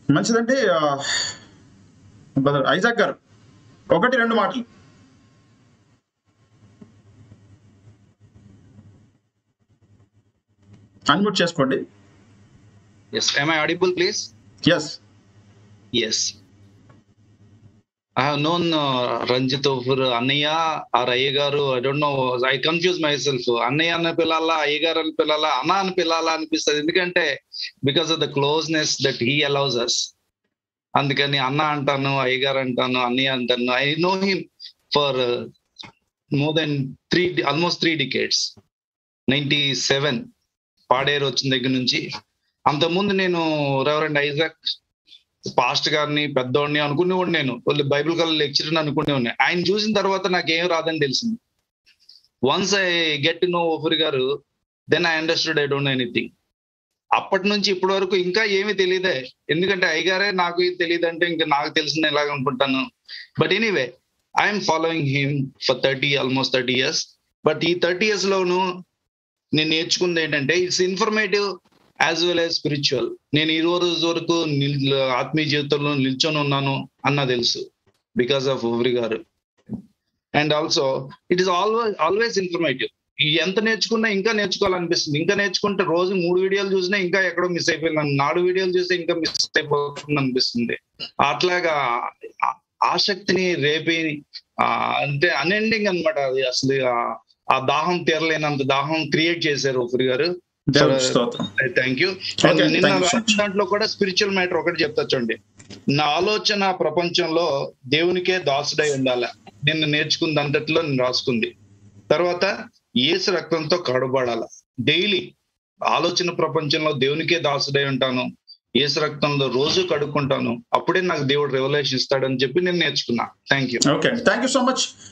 మంచిదండి brother Isaac గారు ఒకటి రెండు మాటలు అన్మ్యూట్ చేసుకోండి Yes. Am I audible, please? Yes Yes. I have known uh, Ranjit over Annaya or Ayyagaru. I don't know. I confuse myself. అన్నయ్య అన్న పిల్లల అయ్యగారు అని పిల్లల అన్న అని పిల్లల అనిపిస్తుంది ఎందుకంటే because of the closeness that he allows us అందుకని అన్న అంటాను అయ్యగారు అంటాను అన్నయ్య అంటాను I know him for more then three almost three decades ninety seven Paderu వచ్చిన దగ్గర నుంచి అంతకుముందు నేను రెవరెండ్ ఐజాక్ పాస్ట్ గారిని పెద్దోడిని అనుకునేవాడు నేను వాళ్ళు బైబిల్ కల్ లెక్చర్ అనుకునేవాడిని ఆయన చూసిన తర్వాత నాకు ఏం రాదని తెలిసింది వన్స్ ఐ గెట్ నో ఓఫర్ గారు then I understood I don't anything అప్పటి నుంచి ఇప్పటి వరకు ఇంకా ఏమీ తెలియదే ఎందుకంటే అయ్యగారే నాకు ఇది తెలియదు అంటే ఇంకా నాకు తెలిసింది ఎలాగ అనుకుంటాను but anyway I'm following him for thirty almost thirty years but ఈ థర్టీ ఇయర్స్ లోను నేను నేర్చుకుంది ఏంటంటే it's informative as well as spiritual నేను ఈ రోజు వరకు నిల్- ఆత్మీయ జీవితంలో నిల్చొని ఉన్నాను అన్న తెలుసు బికాస్ ఆఫ్ ఓవరి గారు and also it is always always informative ఎంత నేర్చుకున్నా ఇంకా నేర్చుకోవాలనిపిస్తుంది ఇంకా నేర్చుకుంటే రోజు మూడు వీడియోలు చూసినా ఇంకా ఎక్కడో మిస్ అయిపోయింది నాలుగు వీడియోలు చూస్తే ఇంకా మిస్ అయిపోతుంది అనిపిస్తుంది అట్లాగా ఆ- ఆసక్తిని రేపి ఆ, అంటే అన్ఎండింగ్ అన్నమాట అది అసలు ఆ- ఆ దాహం తీరలేనంత దాహం క్రియేట్ చేశారు ఒకరి గారు దేవుడి స్తోత్రం థ్యాంక్ యూ Okay, నిన్న thank you so much. రాసిన దాంట్లో కూడా స్పిరిచువల్ మ్యాటర్ ఒకటి చెప్తా చూడండి నా ఆలోచన ప్రపంచంలో దేవునికే దాసుడై ఉండాల నిన్న నేర్చుకుంది అంతట్లో నేను రాసుకుంది తర్వాత ఏసు రక్తంతో కడబడాల డైలీ ఆలోచన ప్రపంచంలో దేవునికే దాసుడై ఉంటాను ఏసు రక్తంలో రోజు కడుక్కుంటాను అప్పుడే నాకు దేవుడు రెవల్యూషన్ ఇస్తాడని చెప్పి నేను నేర్చుకున్నా thank you okay thank you so much